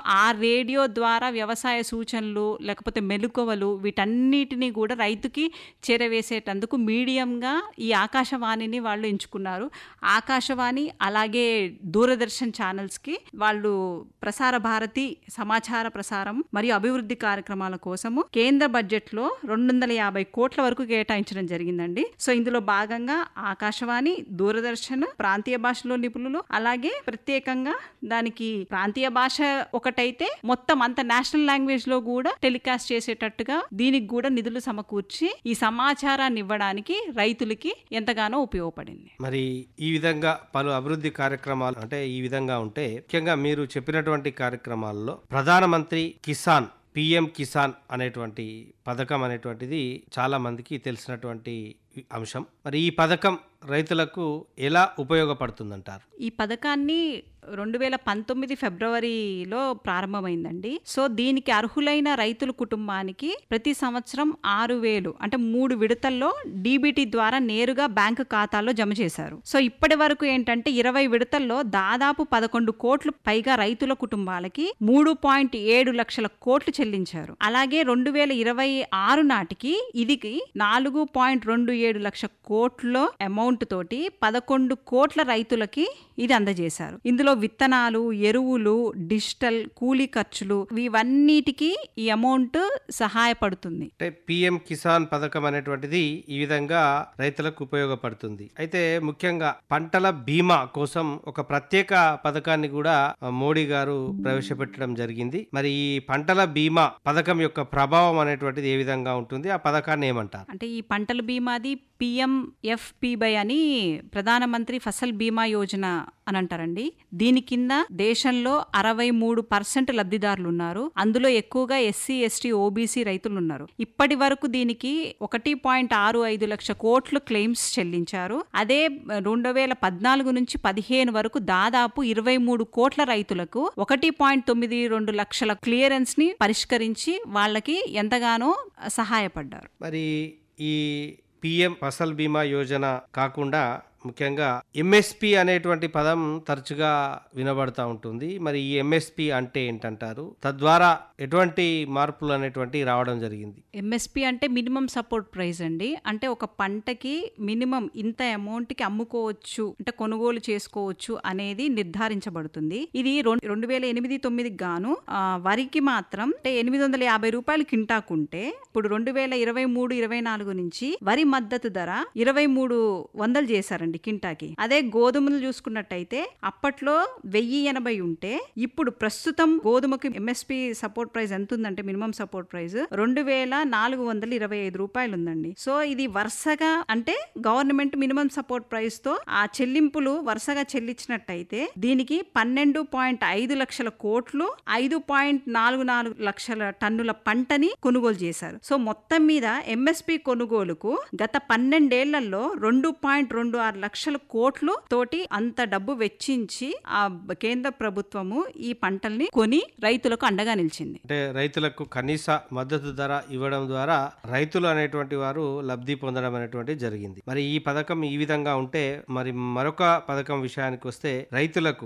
ఆ రేడియో ద్వారా వ్యవసాయ సూచనలు లేకపోతే మెలకువలు వీటన్నిటిని కూడా రైతుకి చేరవేసేటందుకు మీడియంగా ఈ ఆకాశవాణిని వాళ్ళు ఎంచుకున్నారు ఆకాశవాణి అలాగే దూరదర్శన్ ఛానల్స్కి వాళ్ళు ప్రసార భారతి సమాచార ప్రసారం మరియు అభివృద్ధి కార్యక్రమాల కోసము కేంద్ర బడ్జెట్లో రెండు వందల యాభై కోట్ల వరకు కేటాయించడం జరిగిందండి సో ఇందులో భాగంగా ఆకాశవాణి దూరదర్శన్ ప్రాంతీయ భాషలో నిపుణులు అలాగే ప్రత్యేకంగా దానికి ప్రాంతీయ భాష ఒకటైతే మొత్తం అంత నేషనల్ లాంగ్వేజ్ లో కూడా టెలికాస్ట్ చేసేటట్టుగా దీనికి కూడా నిధులు సమకూర్చి ఈ సమాచారాన్ని ఇవ్వడానికి రైతులకి ఎంతగానో ఉపయోగపడింది మరి ఈ విధంగా పలు అభివృద్ధి కార్యక్రమాలు అంటే ఈ విధంగా ఉంటే ముఖ్యంగా మీరు చెప్పినటువంటి కార్యక్రమాల్లో ప్రధానమంత్రి కిసాన్ పిఎం కిసాన్ అనేటువంటి పథకం అనేటువంటిది చాలా మందికి తెలిసినటువంటి అంశం మరి ఈ పథకం రైతులకు ఎలా ఉపయోగపడుతుందంటారు ఈ పథకాన్ని రెండు వేల పంతొమ్మిది ఫిబ్రవరిలో ప్రారంభమైందండి సో దీనికి అర్హులైన రైతుల కుటుంబానికి ప్రతి సంవత్సరం ఆరు వేలు అంటే మూడు విడతల్లో డీబీటీ ద్వారా నేరుగా బ్యాంకు ఖాతాలో జమ చేశారు సో ఇప్పటి వరకు ఏంటంటే ఇరవై విడతల్లో దాదాపు పదకొండు కోట్లు పైగా రైతుల కుటుంబాలకి మూడు పాయింట్ ఏడు లక్షల కోట్లు చెల్లించారు అలాగే రెండు వేల ఇరవై ఆరు నాటికి ఇది నాలుగు పాయింట్ రెండు ఏడు లక్ష కోట్ల అమౌంట్ తోటి పదకొండు కోట్ల రైతులకి ఇది అందజేశారు ఇందులో విత్తనాలు ఎరువులు డిజిటల్ కూలీ ఖర్చులు ఇవన్నిటికీ ఈ అమౌంట్ సహాయపడుతుంది అంటే పిఎం కిసాన్ పథకం అనేటువంటిది ఈ విధంగా రైతులకు ఉపయోగపడుతుంది అయితే ముఖ్యంగా పంటల బీమా కోసం ఒక ప్రత్యేక పథకాన్ని కూడా ఆ, మోడీ గారు ప్రవేశపెట్టడం జరిగింది మరి ఈ పంటల బీమా పథకం యొక్క ప్రభావం అనేటువంటిది ఏ విధంగా ఉంటుంది ఆ పథకాన్ని ఏమంటారు అంటే ఈ పంటల బీమాది పిఎంఎఫ్పిబై అని ప్రధానమంత్రి ఫసల్ బీమా యోజన అని అంటారండి దీని కింద దేశంలో అరవై మూడు పర్సెంట్ లబ్ధిదారులు ఉన్నారు అందులో ఎక్కువగా ఎస్సీ ఎస్టీ ఓబీసీ రైతులు ఉన్నారు ఇప్పటి వరకు దీనికి ఒకటి పాయింట్ ఆరు ఐదు లక్ష కోట్లు క్లెయిమ్స్ చెల్లించారు అదే రెండు వేల పద్నాలుగు నుంచి పదిహేను వరకు దాదాపు ఇరవై మూడు కోట్ల రైతులకు ఒకటి పాయింట్ తొమ్మిది రెండు లక్షల క్లియరెన్స్ ని పరిష్కరించి వాళ్ళకి ఎంతగానో సహాయపడ్డారు మరి ఈ పిఎం ఫసల్ బీమా యోజన కాకుండా ముఖ్యంగా ఎంఎస్పి అనేటువంటి పదం తరచుగా వినబడతా ఉంటుంది మరి ఈ ఎంఎస్పి అంటే ఏంటంటారు తద్వారా ఎటువంటి మార్పులు అనేటువంటి రావడం జరిగింది ఎంఎస్పి అంటే మినిమం సపోర్ట్ ప్రైస్ అండి అంటే ఒక పంటకి మినిమం ఇంత అమౌంట్ కి అమ్ముకోవచ్చు అంటే కొనుగోలు చేసుకోవచ్చు అనేది నిర్ధారించబడుతుంది ఇది రెండు రెండు వేల ఎనిమిది తొమ్మిదికి గాను ఆ, వరికి మాత్రం అంటే ఎనిమిది వందల యాభై రూపాయలు కింటాకుంటే ఇప్పుడు రెండు వేల ఇరవై మూడు ఇరవై నాలుగు నుంచి వరి మద్దతు ధర ఇరవై మూడు వందలు చేశారండి కింటాకి అదే గోధుమలు చూసుకున్నట్టయితే అప్పట్లో వెయ్యి ఎనభై ఉంటే ఇప్పుడు ప్రస్తుతం గోధుమకి ఎంఎస్పి సపోర్ట్ ప్రైస్ ఎంత ఉందంటే మినిమం సపోర్ట్ ప్రైస్ రెండు వేల నాలుగు వందల ఇరవై ఐదు రూపాయలు ఉందండి సో ఇది వరుసగా అంటే గవర్నమెంట్ మినిమం సపోర్ట్ ప్రైస్ తో ఆ చెల్లింపులు వరుసగా చెల్లించినట్టయితే దీనికి పన్నెండు పాయింట్ ఐదు లక్షల కోట్లు ఐదు పాయింట్ నాలుగు నాలుగు లక్షల టన్నుల పంటని కొనుగోలు చేశారు సో మొత్తం మీద ఎంఎస్పి కొనుగోలుకు గత పన్నెండేళ్లలో రెండు పాయింట్ రెండు ఆరు లక్షల కోట్లు తోటి అంత డబ్బు వెచ్చించి ఆ కేంద్ర ప్రభుత్వము ఈ పంటల్ని కొని రైతులకు అండగా నిలిచింది అంటే రైతులకు కనీస మద్దతు ధర ఇవ్వడం ద్వారా రైతులు అనేటువంటి వారు లబ్ధి పొందడం అనేటువంటి జరిగింది మరి ఈ పథకం ఈ విధంగా ఉంటే మరి మరొక పథకం విషయానికి వస్తే రైతులకు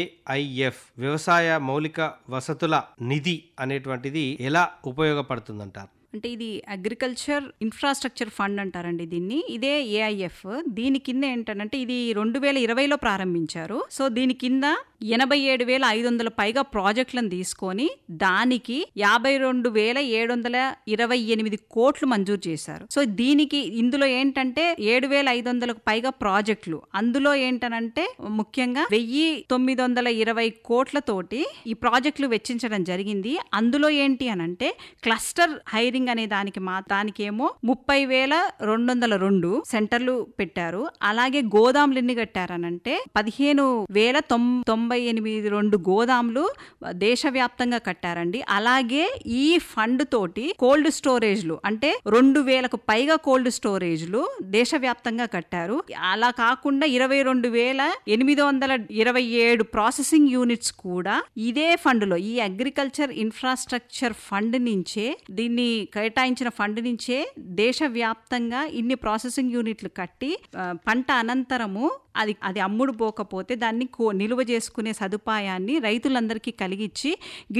ఏఐఎఫ్ వ్యవసాయ మౌలిక వసతుల నిధి అనేటువంటిది ఎలా ఉపయోగపడుతుందంటారు అంటే ఇది అగ్రికల్చర్ ఇన్ఫ్రాస్ట్రక్చర్ ఫండ్ అంటారండి దీన్ని ఇదే ఏఐఎఫ్ దీని కింద ఏంటంటే ఇది రెండు వేల ఇరవైలో ప్రారంభించారు సో దీని కింద ఎనభై ఏడు వేల ఐదు వందల పైగా ప్రాజెక్టులను తీసుకొని దానికి యాభై రెండు వేల ఏడు వందల ఇరవై ఎనిమిది కోట్లు మంజూరు చేశారు సో దీనికి ఇందులో ఏంటంటే ఏడు వేల ఐదు వందలకు పైగా ప్రాజెక్టులు అందులో ఏంటనంటే ముఖ్యంగా వెయ్యి తొమ్మిది వందల ఇరవై కోట్లతోటి ఈ ప్రాజెక్టులు వెచ్చించడం జరిగింది అందులో ఏంటి అనంటే క్లస్టర్ హైరింగ్ అనే దానికి మా దానికేమో ముప్పై వేల రెండు వందల రెండు సెంటర్లు పెట్టారు అలాగే గోదాములు ఎన్ని కట్టారనంటే పదిహేను వేల తొం తొంభై ఎనిమిది రెండు గోదాములు దేశవ్యాప్తంగా కట్టారండి అలాగే ఈ ఫండ్ తోటి కోల్డ్ స్టోరేజ్లు అంటే రెండు వేలకు పైగా కోల్డ్ స్టోరేజ్లు దేశవ్యాప్తంగా కట్టారు అలా కాకుండా ఇరవై రెండు వేల ఎనిమిది వందల ఇరవై ఏడు ప్రాసెసింగ్ యూనిట్స్ కూడా ఇదే ఫండ్ లో ఈ అగ్రికల్చర్ ఇన్ఫ్రాస్ట్రక్చర్ ఫండ్ నుంచే దీన్ని కేటాయించిన ఫండ్ నుంచే దేశవ్యాప్తంగా ఇన్ని ప్రాసెసింగ్ యూనిట్లు కట్టి ఆ, పంట అనంతరము అది అది అమ్ముడు పోకపోతే దాన్ని కో- నిలువ చేసుకునే సదుపాయాన్ని రైతులందరికీ కలిగించి